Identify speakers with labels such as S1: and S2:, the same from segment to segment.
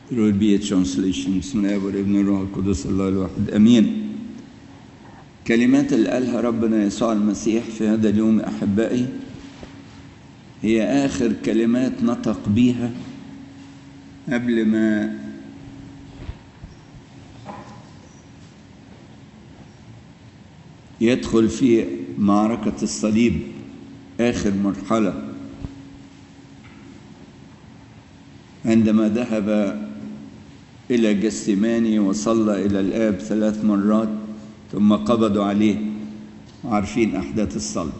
S1: There will be a translation بسم الله والابن الروح القدس الله الواحد امين كلمات اللي قالها ربنا يسوع المسيح في هذا اليوم احبائي هي اخر كلمات نطق بيها قبل ما يدخل في معركة الصليب آخر مرحلة عندما ذهب إلى جسماني وصلى إلى الآب ثلاث مرات ثم قبضوا عليه وعارفين أحداث الصلب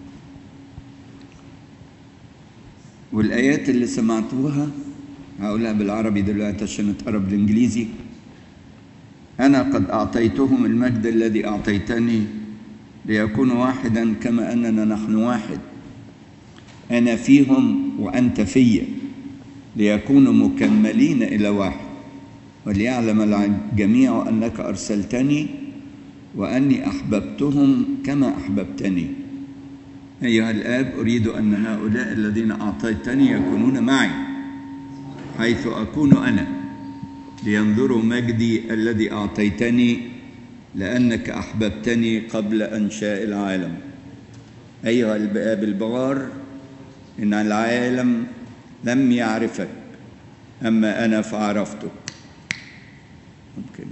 S1: والآيات اللي سمعتوها هقولها بالعربي دلوقتي عشان اتقرب الإنجليزي أنا قد أعطيتهم المجد الذي أعطيتني ليكونوا واحدا كما أننا نحن واحد أنا فيهم وأنت فيا ليكونوا مكملين إلى واحد وليعلم الجميع أنك أرسلتني وأني أحببتهم كما أحببتني أيها الآب أريد أن هؤلاء الذين أعطيتني يكونون معي حيث أكون أنا لينظروا مجدي الذي أعطيتني لأنك أحببتني قبل أنشاء العالم أيها الآب البار إن العالم لم يعرفك أما أنا فعرفتك ممكن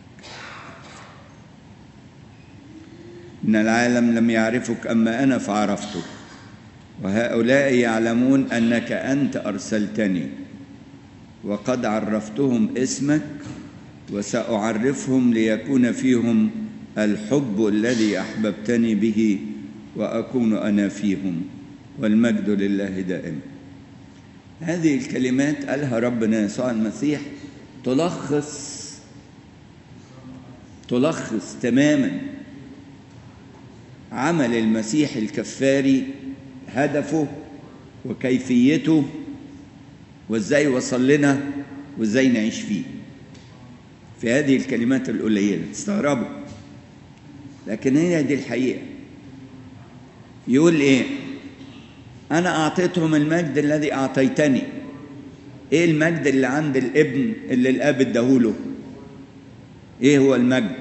S1: إن العالم لم يعرفك أما أنا فعرفتك وهؤلاء يعلمون أنك أنت أرسلتني وقد عرفتهم اسمك وسأعرفهم ليكون فيهم الحب الذي أحببتني به وأكون أنا فيهم والمجد لله دائما هذه الكلمات قالها ربنا يسوع المسيح تلخص تلخص تماما عمل المسيح الكفاري هدفه وكيفيته وازاي وصل لنا وازاي نعيش فيه في هذه الكلمات القليله تستغربوا لكن هي دي الحقيقه يقول ايه انا اعطيتهم المجد الذي اعطيتني ايه المجد اللي عند الابن اللي الاب اداهوله ايه هو المجد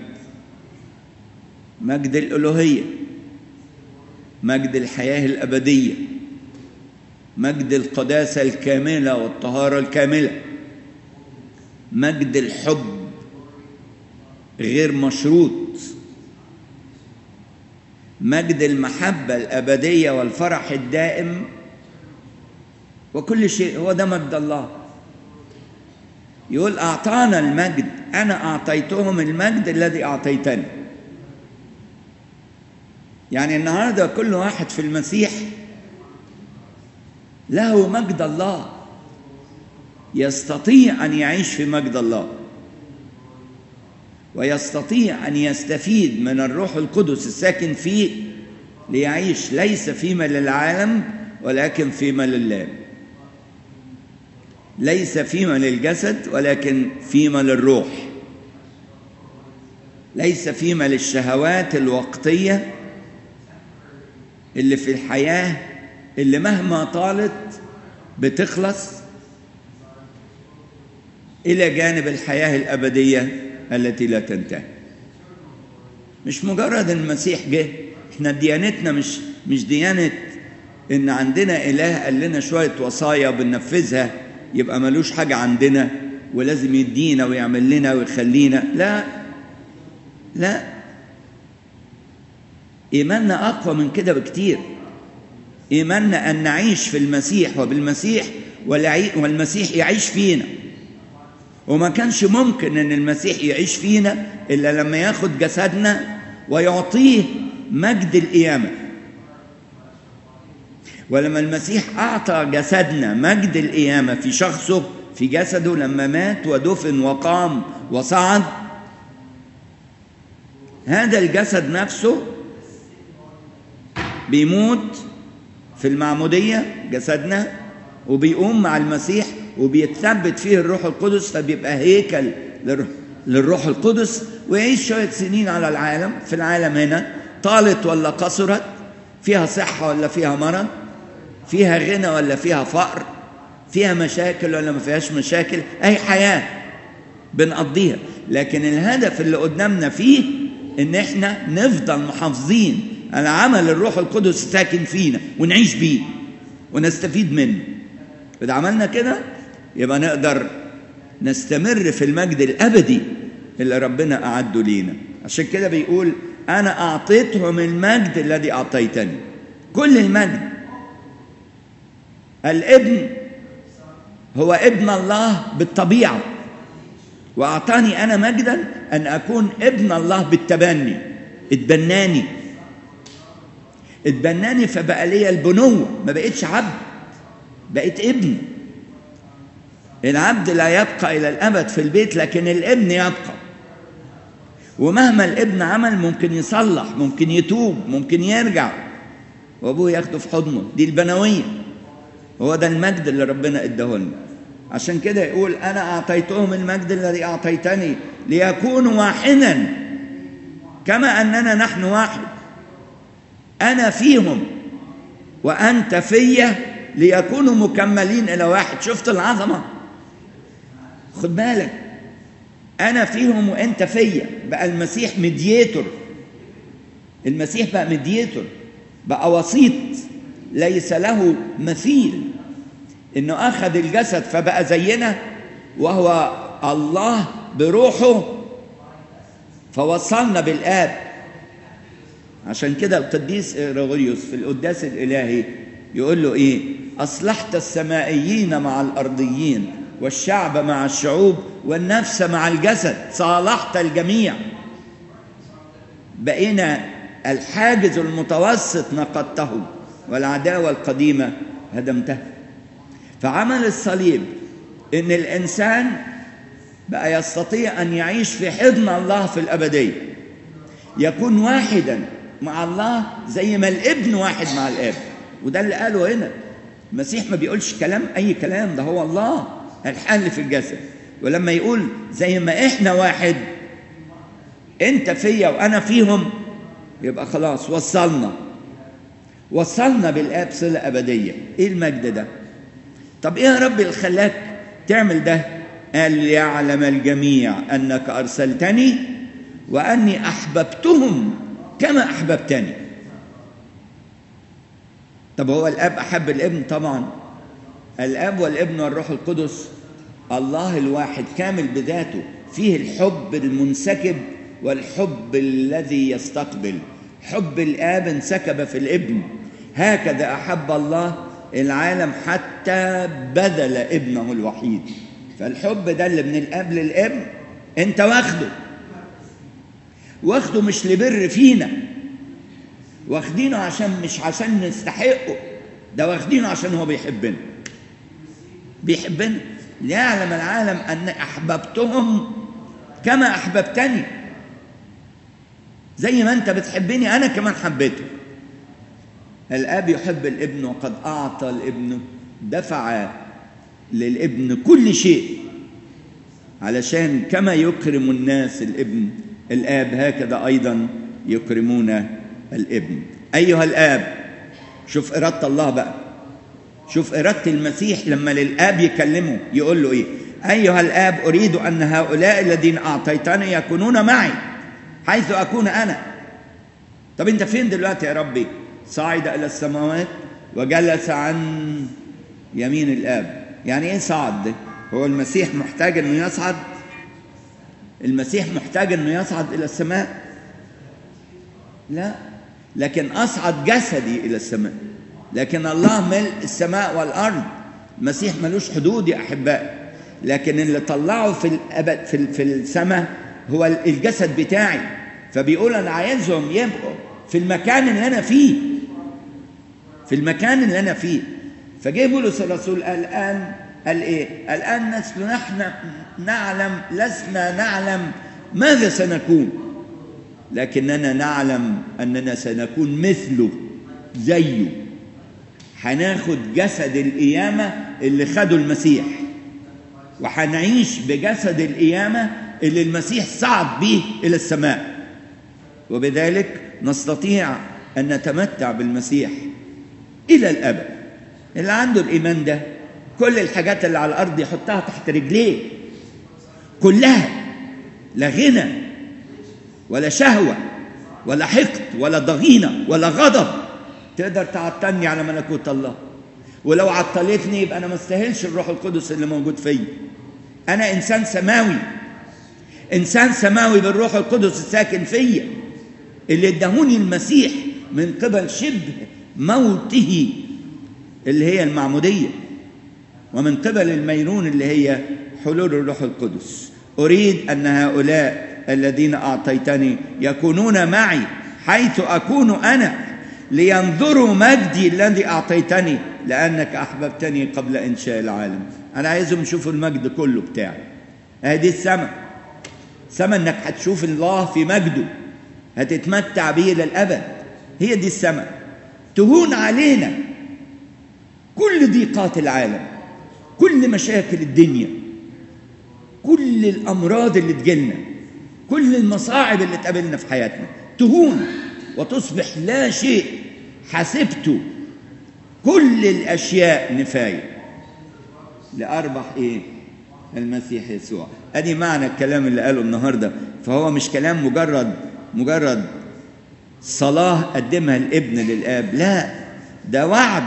S1: مجد الالوهيه مجد الحياه الابديه مجد القداسه الكامله والطهاره الكامله مجد الحب غير مشروط مجد المحبه الابديه والفرح الدائم وكل شيء هو ده مجد الله يقول اعطانا المجد انا اعطيتهم المجد الذي اعطيتني يعني النهارده كل واحد في المسيح له مجد الله يستطيع ان يعيش في مجد الله ويستطيع ان يستفيد من الروح القدس الساكن فيه ليعيش ليس فيما للعالم ولكن فيما لله ليس فيما للجسد ولكن فيما للروح ليس فيما للشهوات الوقتيه اللي في الحياه اللي مهما طالت بتخلص الى جانب الحياه الابديه التي لا تنتهي مش مجرد المسيح جه احنا ديانتنا مش مش ديانه ان عندنا اله قال لنا شويه وصايا بننفذها يبقى ملوش حاجه عندنا ولازم يدينا ويعمل لنا ويخلينا لا لا ايماننا اقوى من كده بكتير ايماننا ان نعيش في المسيح وبالمسيح والمسيح يعيش فينا وما كانش ممكن ان المسيح يعيش فينا الا لما ياخد جسدنا ويعطيه مجد القيامه ولما المسيح اعطى جسدنا مجد القيامه في شخصه في جسده لما مات ودفن وقام وصعد هذا الجسد نفسه بيموت في المعموديه جسدنا وبيقوم مع المسيح وبيتثبت فيه الروح القدس فبيبقى هيكل للروح القدس ويعيش شوية سنين على العالم في العالم هنا طالت ولا قصرت فيها صحة ولا فيها مرض فيها غنى ولا فيها فقر فيها مشاكل ولا ما فيهاش مشاكل اي حياه بنقضيها لكن الهدف اللي قدامنا فيه ان احنا نفضل محافظين على عمل الروح القدس ساكن فينا ونعيش بيه ونستفيد منه اذا عملنا كده يبقى نقدر نستمر في المجد الابدي اللي ربنا اعده لينا عشان كده بيقول انا اعطيتهم المجد الذي اعطيتني كل المجد الابن هو ابن الله بالطبيعه واعطاني انا مجدا ان اكون ابن الله بالتبني اتبناني اتبناني فبقى ليا البنوه ما بقتش عبد بقيت ابن العبد لا يبقى الى الابد في البيت لكن الابن يبقى ومهما الابن عمل ممكن يصلح ممكن يتوب ممكن يرجع وابوه ياخده في حضنه دي البنويه هو ده المجد اللي ربنا اداه لنا عشان كده يقول انا اعطيتهم المجد الذي اعطيتني ليكونوا واحدا كما اننا نحن واحد انا فيهم وانت فيا ليكونوا مكملين الى واحد شفت العظمه خد بالك انا فيهم وانت فيا بقى المسيح مدياتور المسيح بقى مدياتور بقى وسيط ليس له مثيل انه اخذ الجسد فبقى زينا وهو الله بروحه فوصلنا بالاب عشان كده القديس اغريغوريوس في القداس الالهي يقول له ايه اصلحت السمائيين مع الارضيين والشعب مع الشعوب والنفس مع الجسد صالحت الجميع بقينا الحاجز المتوسط نقضته والعداوه القديمه هدمتها فعمل الصليب ان الانسان بقى يستطيع ان يعيش في حضن الله في الابديه يكون واحدا مع الله زي ما الابن واحد مع الاب وده اللي قاله هنا المسيح ما بيقولش كلام اي كلام ده هو الله الحل في الجسد ولما يقول زي ما احنا واحد انت فيا وانا فيهم يبقى خلاص وصلنا وصلنا بالاب صله ابديه ايه المجد ده طب ايه يا رب اللي خلاك تعمل ده قال ليعلم الجميع انك ارسلتني واني احببتهم كما احببتني طب هو الاب احب الابن طبعا الاب والابن والروح القدس الله الواحد كامل بذاته فيه الحب المنسكب والحب الذي يستقبل حب الاب انسكب في الابن هكذا احب الله العالم حتى بذل ابنه الوحيد فالحب ده اللي من الاب للابن انت واخده واخده مش لبر فينا واخدينه عشان مش عشان نستحقه ده واخدينه عشان هو بيحبنا بيحبنا ليعلم العالم ان احببتهم كما احببتني زي ما انت بتحبني انا كمان حبيته الاب يحب الابن وقد اعطى الابن دفع للابن كل شيء علشان كما يكرم الناس الابن الاب هكذا ايضا يكرمون الابن ايها الاب شوف اراده الله بقى شوف اراده المسيح لما للاب يكلمه يقول له ايه ايها الاب اريد ان هؤلاء الذين اعطيتني يكونون معي حيث اكون انا طب انت فين دلوقتي يا ربي صعد الى السماوات وجلس عن يمين الاب يعني ايه صعد ده هو المسيح محتاج انه يصعد المسيح محتاج انه يصعد الى السماء لا لكن اصعد جسدي الى السماء لكن الله ملء السماء والارض المسيح ملوش حدود يا احبائي لكن اللي طلعه في الابد في, في السماء هو الجسد بتاعي فبيقول انا عايزهم يبقوا في المكان اللي انا فيه في المكان اللي انا فيه فجه بولس الرسول قال الان قال ايه؟ الان نحن نحن نعلم لسنا نعلم ماذا سنكون لكننا نعلم اننا سنكون مثله زيه هناخد جسد القيامه اللي خده المسيح وهنعيش بجسد القيامه اللي المسيح صعد به الى السماء وبذلك نستطيع ان نتمتع بالمسيح الى الابد اللي عنده الايمان ده كل الحاجات اللي على الارض يحطها تحت رجليه كلها لا غنى ولا شهوه ولا حقد ولا ضغينه ولا غضب تقدر تعطلني على ملكوت الله ولو عطلتني يبقى انا ما استاهلش الروح القدس اللي موجود فيا انا انسان سماوي انسان سماوي بالروح القدس الساكن فيا اللي ادهوني المسيح من قبل شبه موته اللي هي المعموديه ومن قبل الميرون اللي هي حلول الروح القدس اريد ان هؤلاء الذين اعطيتني يكونون معي حيث اكون انا لينظروا مجدي الذي اعطيتني لانك احببتني قبل انشاء العالم انا عايزهم يشوفوا المجد كله بتاعي هذه السماء سماء انك هتشوف الله في مجده هتتمتع به للابد هي دي السماء تهون علينا كل ضيقات العالم كل مشاكل الدنيا كل الامراض اللي تجيلنا كل المصاعب اللي تقابلنا في حياتنا تهون وتصبح لا شيء حسبت كل الاشياء نفايه لاربح ايه المسيح يسوع ادي معنى الكلام اللي قاله النهارده فهو مش كلام مجرد مجرد صلاه قدمها الابن للاب لا ده وعد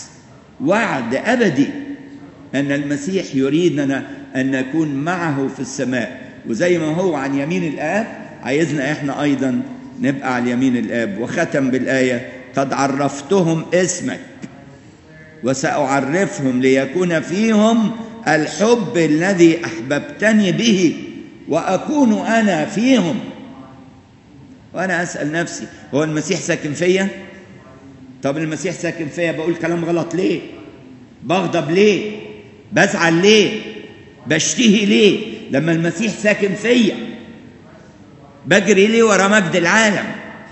S1: وعد ابدي ان المسيح يريدنا ان نكون معه في السماء وزي ما هو عن يمين الاب عايزنا احنا ايضا نبقى على يمين الاب وختم بالايه قد عرفتهم اسمك وساعرفهم ليكون فيهم الحب الذي احببتني به واكون انا فيهم وانا اسال نفسي هو المسيح ساكن فيا طب المسيح ساكن فيا بقول كلام غلط ليه بغضب ليه بزعل ليه بشتهي ليه لما المسيح ساكن فيا بجري ليه ورا مجد العالم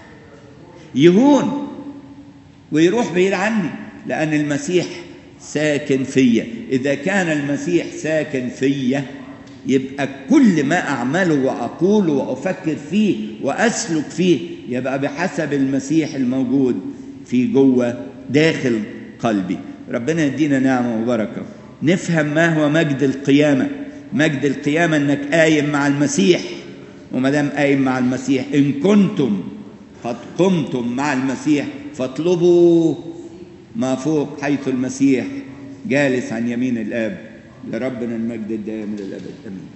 S1: يهون ويروح بعيد عني لأن المسيح ساكن فيا إذا كان المسيح ساكن فيا يبقى كل ما أعمله وأقوله وأفكر فيه وأسلك فيه يبقى بحسب المسيح الموجود في جوه داخل قلبي ربنا يدينا نعمة وبركة نفهم ما هو مجد القيامة مجد القيامة انك قايم مع المسيح وما دام قايم مع المسيح ان كنتم قد قمتم مع المسيح فاطلبوا ما فوق حيث المسيح جالس عن يمين الاب لربنا المجد الدائم للابد امين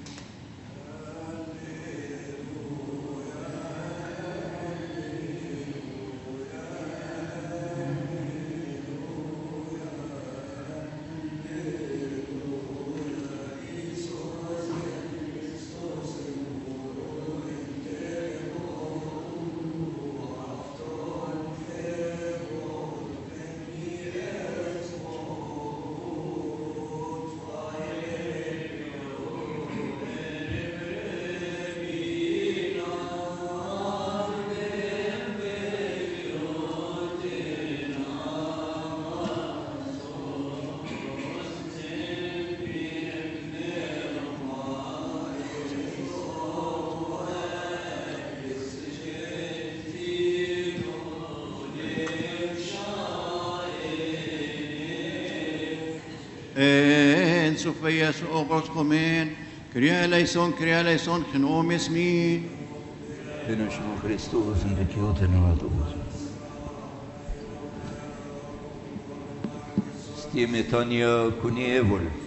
S2: En Sophias obros komen, Kyrie eleison, Kyrie eleison, genomis mi.
S1: بنشكر كريستوس ان كيوتنا ودوس ستيمي تانيا كونيفول